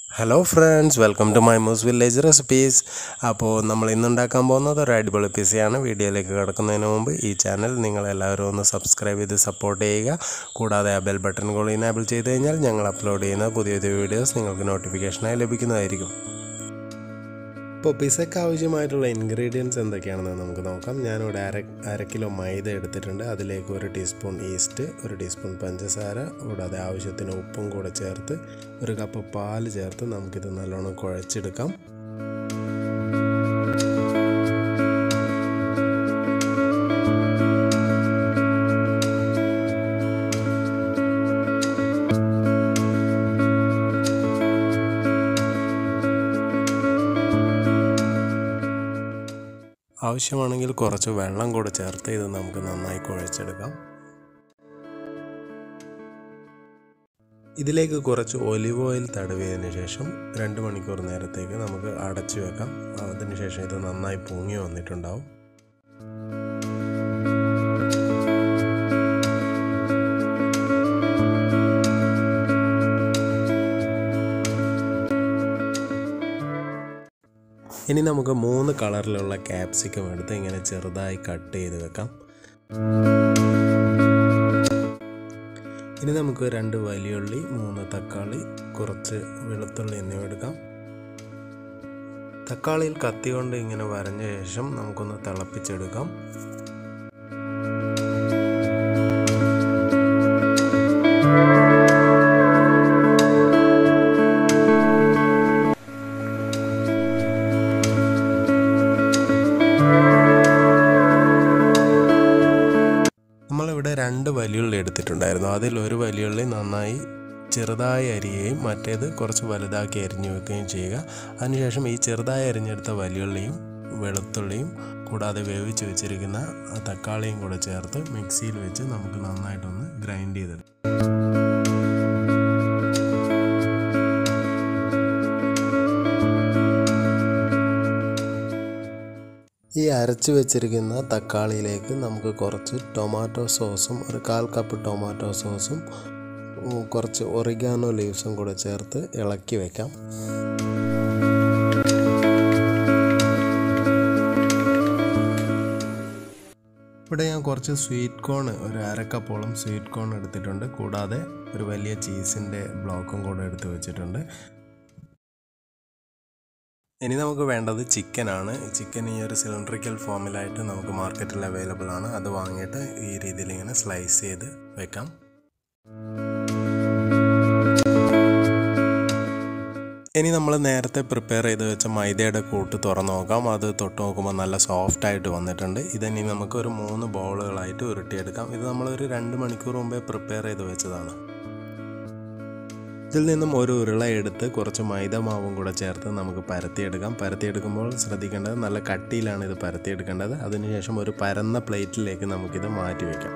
hello friends welcome to my മൂസ് village recipes അപ്പോൾ നമ്മൾ ഇന്ന് ഉണ്ടാക്കാൻ പോകുന്നത് ഒരു അടിപൊളി പിസയാണ് വീഡിയോയിലേക്ക് കിടക്കുന്നതിന് മുമ്പ് ഈ ചാനൽ നിങ്ങൾ എല്ലാവരും ഒന്ന് സബ്സ്ക്രൈബ് ചെയ്ത് സപ്പോർട്ട് ചെയ്യുക കൂടാതെ ആ ബെൽ ബട്ടൺ കൂടി ഇനേബിൾ ചെയ്ത് കഴിഞ്ഞാൽ ഞങ്ങൾ അപ്ലോഡ് ചെയ്യുന്ന പുതിയ പുതിയ വീഡിയോസ് നിങ്ങൾക്ക് നോട്ടിഫിക്കേഷനായി ലഭിക്കുന്നതായിരിക്കും ഇപ്പോൾ പിസയ്ക്ക് ആവശ്യമായിട്ടുള്ള ഇൻഗ്രീഡിയൻസ് എന്തൊക്കെയാണെന്ന് നമുക്ക് നോക്കാം ഞാനിവിടെ അര അര കിലോ മൈദ എടുത്തിട്ടുണ്ട് അതിലേക്ക് ഒരു ടീസ്പൂൺ ഈസ്റ്റ് ഒരു ടീസ്പൂൺ പഞ്ചസാര കൂടാതെ ആവശ്യത്തിന് ഉപ്പും കൂടെ ചേർത്ത് ഒരു കപ്പ് പാൽ ചേർത്ത് നമുക്കിത് നല്ലോണം കുഴച്ചെടുക്കാം ആവശ്യമാണെങ്കിൽ കുറച്ച് വെള്ളം കൂടെ ചേർത്ത് ഇത് നമുക്ക് നന്നായി കുഴച്ചെടുക്കാം ഇതിലേക്ക് കുറച്ച് ഒലിവ് ഓയിൽ തടവിയതിന് ശേഷം രണ്ട് മണിക്കൂർ നേരത്തേക്ക് നമുക്ക് അടച്ചു വെക്കാം അതിനുശേഷം ഇത് നന്നായി പൊങ്ങി വന്നിട്ടുണ്ടാവും ഇനി നമുക്ക് മൂന്ന് കളറിലുള്ള ക്യാപ്സിക്കം എടുത്ത് ഇങ്ങനെ ചെറുതായി കട്ട് ചെയ്ത് വെക്കാം ഇനി നമുക്ക് രണ്ട് വലിയുള്ളി മൂന്ന് തക്കാളി കുറച്ച് വെളുത്തുള്ളി എന്നിവ എടുക്കാം തക്കാളിയിൽ കത്തി കൊണ്ട് ഇങ്ങനെ വരഞ്ഞ ശേഷം നമുക്കൊന്ന് തിളപ്പിച്ചെടുക്കാം നമ്മളിവിടെ രണ്ട് വലിയുള്ളി എടുത്തിട്ടുണ്ടായിരുന്നു അതിൽ ഒരു വലിയുള്ളി നന്നായി ചെറുതായി അരിയുകയും മറ്റേത് കുറച്ച് വലുതാക്കി അരിഞ്ഞു വെക്കുകയും ചെയ്യുക അതിനുശേഷം ഈ ചെറുതായി അരിഞ്ഞെടുത്ത വലിയുള്ളിയും വെളുത്തുള്ളിയും കൂടാതെ വേവിച്ച് വെച്ചിരിക്കുന്ന തക്കാളിയും കൂടെ ചേർത്ത് മിക്സിയിൽ വെച്ച് നമുക്ക് നന്നായിട്ടൊന്ന് ഗ്രൈൻഡ് ചെയ്തെടുക്കാം ഈ അരച്ച് വെച്ചിരിക്കുന്ന തക്കാളിയിലേക്ക് നമുക്ക് കുറച്ച് ടൊമാറ്റോ സോസും ഒരു കാൽ കപ്പ് ടൊമാറ്റോ സോസും കുറച്ച് ഒറിഗാനോ ലീവ്സും കൂടെ ചേർത്ത് ഇളക്കി വെക്കാം ഇവിടെ ഞാൻ കുറച്ച് സ്വീറ്റ് കോൺ ഒരു അരക്കപ്പോളം സ്വീറ്റ് കോൺ എടുത്തിട്ടുണ്ട് കൂടാതെ ഒരു വലിയ ചീസിൻ്റെ ബ്ലോക്കും കൂടെ എടുത്ത് വെച്ചിട്ടുണ്ട് ഇനി നമുക്ക് വേണ്ടത് ചിക്കനാണ് ചിക്കൻ ഈ ഒരു സിലിണ്ടറിക്കൽ ഫോമിലായിട്ട് നമുക്ക് മാർക്കറ്റിൽ അവൈലബിൾ ആണ് അത് വാങ്ങിയിട്ട് ഈ രീതിയിൽ ഇങ്ങനെ സ്ലൈസ് ചെയ്ത് വെക്കാം ഇനി നമ്മൾ നേരത്തെ പ്രിപ്പയർ ചെയ്ത് വെച്ച മൈദയുടെ കൂട്ട് തുറന്ന് നോക്കാം അത് തൊട്ട് നോക്കുമ്പോൾ നല്ല സോഫ്റ്റ് ആയിട്ട് വന്നിട്ടുണ്ട് ഇതിനി നമുക്ക് ഒരു മൂന്ന് ബോളുകളായിട്ട് ഉരുട്ടിയെടുക്കാം ഇത് നമ്മളൊരു രണ്ട് മണിക്കൂർ മുമ്പേ പ്രിപ്പയർ ചെയ്ത് വെച്ചതാണ് ഇതിൽ നിന്നും ഒരു ഉരുള എടുത്ത് കുറച്ച് മൈദ മാവും കൂടെ ചേർത്ത് നമുക്ക് പരത്തിയെടുക്കാം പരത്തിയെടുക്കുമ്പോൾ ശ്രദ്ധിക്കേണ്ടത് നല്ല കട്ടിയിലാണ് ഇത് പരത്തിയെടുക്കേണ്ടത് അതിനുശേഷം ഒരു പരന്ന പ്ലേറ്റിലേക്ക് നമുക്കിത് മാറ്റി വയ്ക്കാം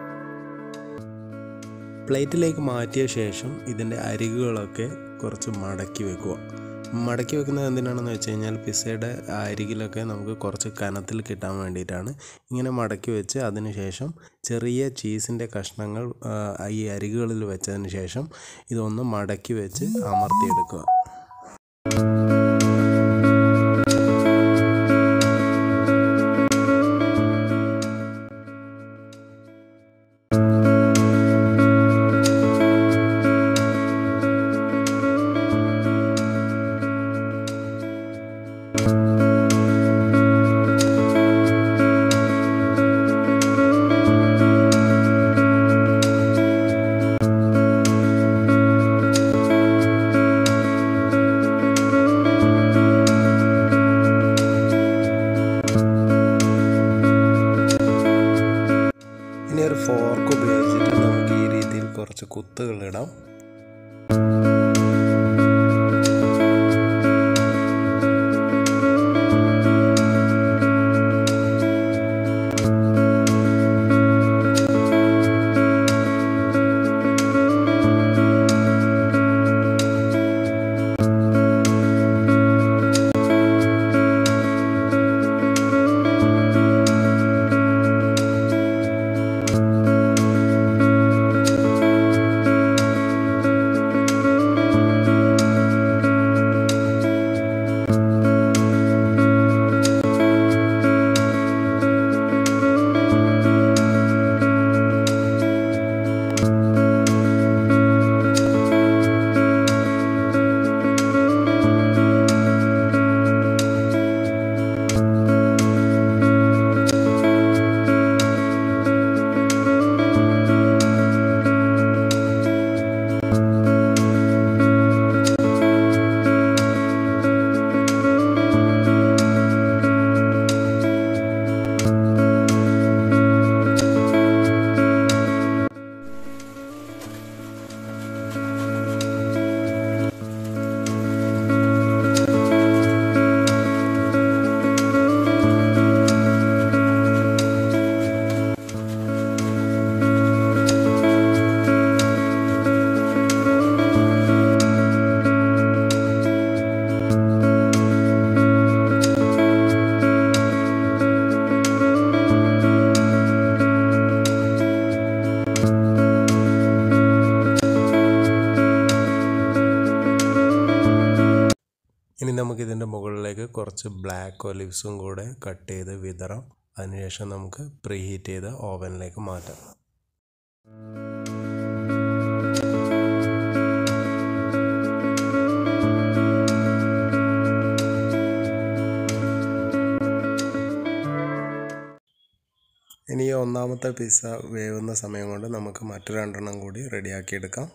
പ്ലേറ്റിലേക്ക് മാറ്റിയ ശേഷം ഇതിൻ്റെ അരികുകളൊക്കെ കുറച്ച് മടക്കി വെക്കുക മടക്കി വെക്കുന്നത് എന്തിനാണെന്ന് വെച്ച് കഴിഞ്ഞാൽ പിസയുടെ അരികിലൊക്കെ നമുക്ക് കുറച്ച് കനത്തിൽ കിട്ടാൻ വേണ്ടിയിട്ടാണ് ഇങ്ങനെ മടക്കി വെച്ച് അതിന് ശേഷം ചെറിയ ചീസിൻ്റെ കഷ്ണങ്ങൾ ഈ അരികുകളിൽ വെച്ചതിന് ശേഷം ഇതൊന്ന് മടക്കി വെച്ച് അമർത്തിയെടുക്കുക ഇനി ഒരു ഫോർക്ക് ഉപയോഗിച്ചിട്ട് നമുക്ക് ഈ രീതിയിൽ കുറച്ച് കുത്തുകൾ ഇടാം ഇനി നമുക്കിതിൻ്റെ മുകളിലേക്ക് കുറച്ച് ബ്ലാക്ക് ഒലിവ്സും കൂടെ കട്ട് ചെയ്ത് വിതറാം അതിനുശേഷം നമുക്ക് പ്രീ ഹീറ്റ് ചെയ്ത് ഓവനിലേക്ക് മാറ്റാം ഇനി ഈ ഒന്നാമത്തെ പിസ്സ വേവുന്ന സമയം കൊണ്ട് നമുക്ക് മറ്റു രണ്ടെണ്ണം കൂടി റെഡിയാക്കി എടുക്കാം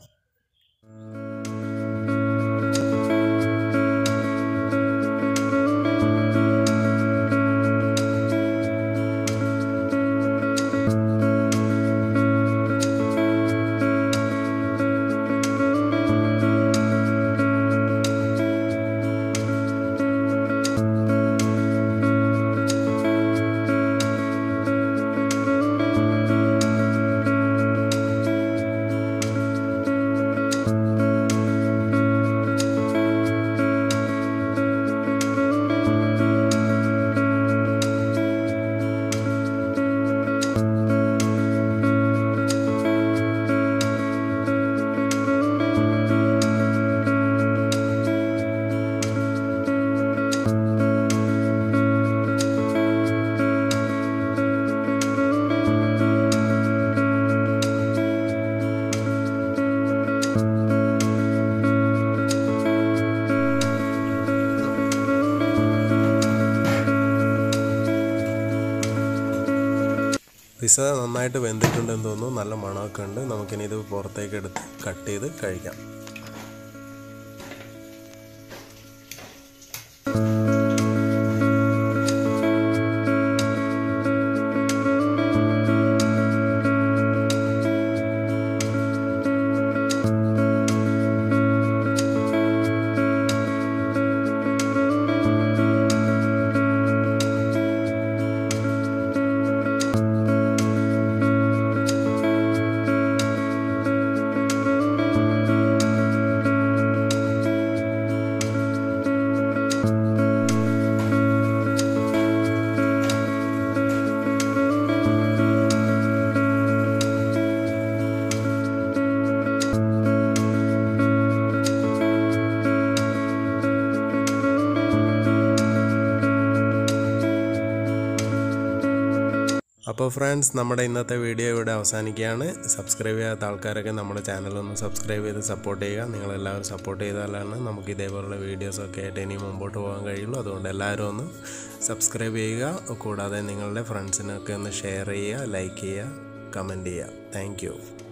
പിസ്സ നന്നായിട്ട് വെന്തിട്ടുണ്ടെന്ന് തോന്നുന്നു നല്ല മണമൊക്കെ ഉണ്ട് നമുക്കിനി ഇത് പുറത്തേക്ക് എടുത്ത് കട്ട് ചെയ്ത് കഴിക്കാം അപ്പോൾ ഫ്രണ്ട്സ് നമ്മുടെ ഇന്നത്തെ വീഡിയോ ഇവിടെ അവസാനിക്കുകയാണ് സബ്സ്ക്രൈബ് ചെയ്യാത്ത ആൾക്കാരൊക്കെ നമ്മുടെ ചാനലൊന്ന് സബ്സ്ക്രൈബ് ചെയ്ത് സപ്പോർട്ട് ചെയ്യുക നിങ്ങളെല്ലാവരും സപ്പോർട്ട് ചെയ്താലാണ് നമുക്ക് ഇതേപോലുള്ള വീഡിയോസൊക്കെ ആയിട്ട് ഇനി മുമ്പോട്ട് പോകാൻ കഴിയുള്ളൂ അതുകൊണ്ട് എല്ലാവരും ഒന്ന് സബ്സ്ക്രൈബ് ചെയ്യുക കൂടാതെ നിങ്ങളുടെ ഫ്രണ്ട്സിനൊക്കെ ഒന്ന് ഷെയർ ചെയ്യുക ലൈക്ക് ചെയ്യുക കമൻറ്റ് ചെയ്യുക താങ്ക്